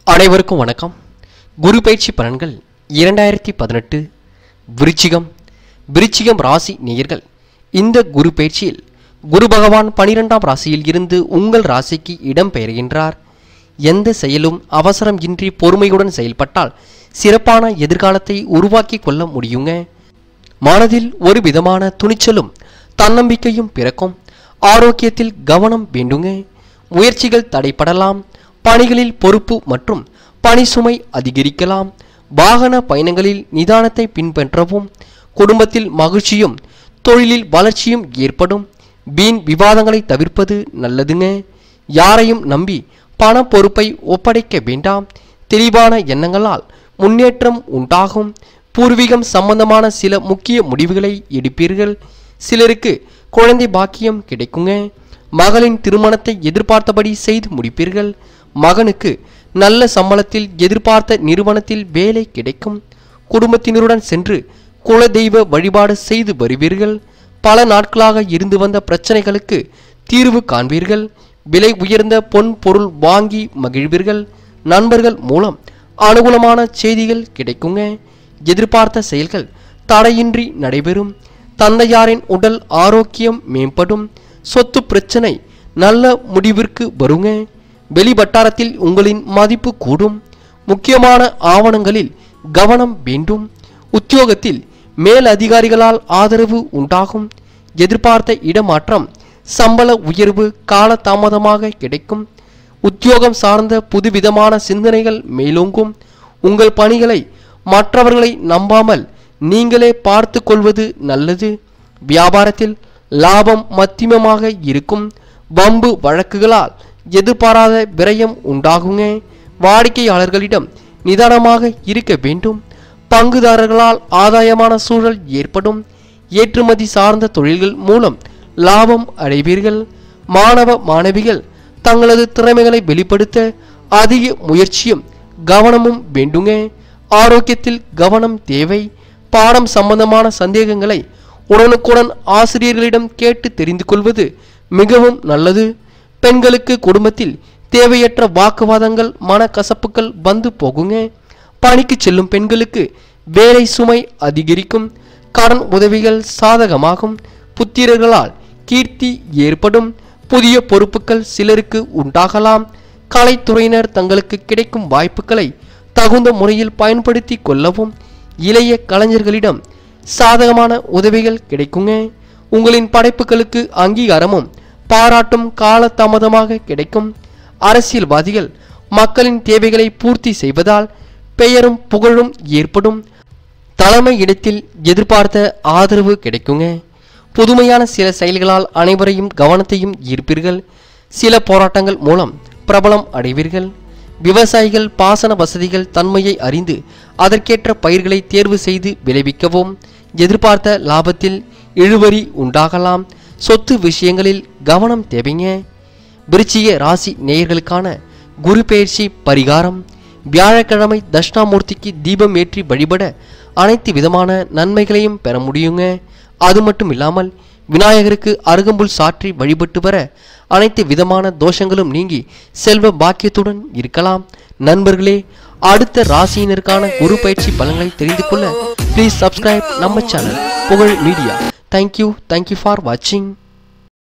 அனைவருக்கும் வணக்கம் குரு பயிற்சி பலன்கள் இரண்டாயிரத்தி பதினெட்டு விருச்சிகம் விருச்சிகம் ராசி நேயர்கள் இந்த குரு பயிற்சியில் குரு பகவான் பனிரெண்டாம் ராசியில் இருந்து உங்கள் ராசிக்கு இடம் பெயர்கின்றார் எந்த செயலும் அவசரம் இன்றி பொறுமையுடன் செயல்பட்டால் சிறப்பான எதிர்காலத்தை உருவாக்கி கொள்ள முடியுங்க மனதில் ஒரு விதமான துணிச்சலும் தன்னம்பிக்கையும் பிறக்கும் ஆரோக்கியத்தில் கவனம் வேண்டுங்க முயற்சிகள் தடைப்படலாம் பணிகளில் பொறுப்பு மற்றும் பணி சுமை அதிகரிக்கலாம் வாகன பயணங்களில் நிதானத்தை பின்பற்றவும் குடும்பத்தில் மகிழ்ச்சியும் தொழிலில் வளர்ச்சியும் ஏற்படும் வீண் விவாதங்களை தவிர்ப்பது நல்லதுங்க யாரையும் நம்பி பண பொறுப்பை ஒப்படைக்க வேண்டாம் தெளிவான எண்ணங்களால் முன்னேற்றம் உண்டாகும் பூர்வீகம் சம்பந்தமான சில முக்கிய முடிவுகளை எடுப்பீர்கள் சிலருக்கு குழந்தை பாக்கியம் கிடைக்குங்க மகளின் திருமணத்தை எதிர்பார்த்தபடி செய்து முடிப்பீர்கள் மகனுக்கு நல்ல சம்பளத்தில் எதிர்பார்த்த நிறுவனத்தில் வேலை கிடைக்கும் குடும்பத்தினருடன் சென்று குலதெய்வ வழிபாடு செய்து வருவீர்கள் பல நாட்களாக இருந்து வந்த பிரச்சனைகளுக்கு தீர்வு காண்பீர்கள் விலை உயர்ந்த பொன் பொருள் வாங்கி மகிழ்வீர்கள் நண்பர்கள் மூலம் அனுகூலமான செய்திகள் கிடைக்குங்க எதிர்பார்த்த செயல்கள் தடையின்றி நடைபெறும் தந்தையாரின் உடல் ஆரோக்கியம் மேம்படும் சொத்து பிரச்சனை நல்ல முடிவிற்கு வருங்க வெளி வட்டாரத்தில் உங்களின் மதிப்பு கூடும் முக்கியமான ஆவணங்களில் கவனம் வேண்டும் உத்தியோகத்தில் மேல் அதிகாரிகளால் ஆதரவு உண்டாகும் எதிர்பார்த்த இடமாற்றம் சம்பள உயர்வு காலதாமதமாக கிடைக்கும் உத்தியோகம் சார்ந்த புதுவிதமான சிந்தனைகள் மேலோங்கும் உங்கள் பணிகளை மற்றவர்களை நம்பாமல் நீங்களே பார்த்து கொள்வது நல்லது வியாபாரத்தில் லாபம் மத்தியமமாக இருக்கும் வம்பு வழக்குகளால் எதிர்பாராத விரயம் உண்டாகுங்க வாடிக்கையாளர்களிடம் நிதானமாக இருக்க வேண்டும் பங்குதாரர்களால் ஆதாயமான சூழல் ஏற்படும் ஏற்றுமதி சார்ந்த தொழில்கள் மூலம் லாபம் அடைவீர்கள் மாணவ மாணவிகள் தங்களது திறமைகளை வெளிப்படுத்த அதிக முயற்சியும் கவனமும் வேண்டுங்க ஆரோக்கியத்தில் கவனம் தேவை பாடம் சம்பந்தமான சந்தேகங்களை உடனுக்குடன் ஆசிரியர்களிடம் கேட்டு தெரிந்து கொள்வது மிகவும் நல்லது பெண்களுக்கு குடும்பத்தில் தேவையற்ற வாக்குவாதங்கள் மனக்கசப்புகள் வந்து போகுங்க பணிக்கு செல்லும் பெண்களுக்கு வேலை சுமை அதிகரிக்கும் கடன் உதவிகள் சாதகமாகும் புத்திரர்களால் கீர்த்தி ஏற்படும் புதிய பொறுப்புகள் சிலருக்கு உண்டாகலாம் கலைத்துறையினர் தங்களுக்கு கிடைக்கும் வாய்ப்புகளை தகுந்த முறையில் பயன்படுத்தி கொள்ளவும் இளைய கலைஞர்களிடம் சாதகமான உதவிகள் கிடைக்குங்க உங்களின் படைப்புகளுக்கு அங்கீகாரமும் பாராட்டும் காலதாமதமாக கிடைக்கும் அரசியல்வாதிகள் மக்களின் தேவைகளை பூர்த்தி செய்வதால் பெயரும் புகழும் ஏற்படும் தலைமை இடத்தில் எதிர்பார்த்த ஆதரவு கிடைக்குங்க புதுமையான சில செயல்களால் அனைவரையும் கவனத்தையும் ஈர்ப்பீர்கள் சில போராட்டங்கள் மூலம் பிரபலம் அடைவீர்கள் விவசாயிகள் பாசன வசதிகள் தன்மையை அறிந்து அதற்கேற்ற பயிர்களை தேர்வு செய்து விளைவிக்கவும் எதிர்பார்த்த லாபத்தில் இழுவரி உண்டாகலாம் சொத்து விஷயங்களில் கவனம் தேவைங்க விருச்சிக ராசி நேயர்களுக்கான குரு பெயர்ச்சி பரிகாரம் வியாழக்கிழமை தட்சிணாமூர்த்திக்கு தீபம் ஏற்றி வழிபட அனைத்து விதமான நன்மைகளையும் பெற முடியுங்க அது மட்டும் இல்லாமல் விநாயகருக்கு அருகம்புல் சாற்றி வழிபட்டு வர அனைத்து விதமான தோஷங்களும் நீங்கி செல்வ பாக்கியத்துடன் இருக்கலாம் நண்பர்களே அடுத்த ராசியினருக்கான குரு பயிற்சி பலன்களை தெரிந்து கொள்ள ப்ளீஸ் சப்ஸ்கிரைப் நம்ம channel Pugazh media thank you thank you for வாட்சிங்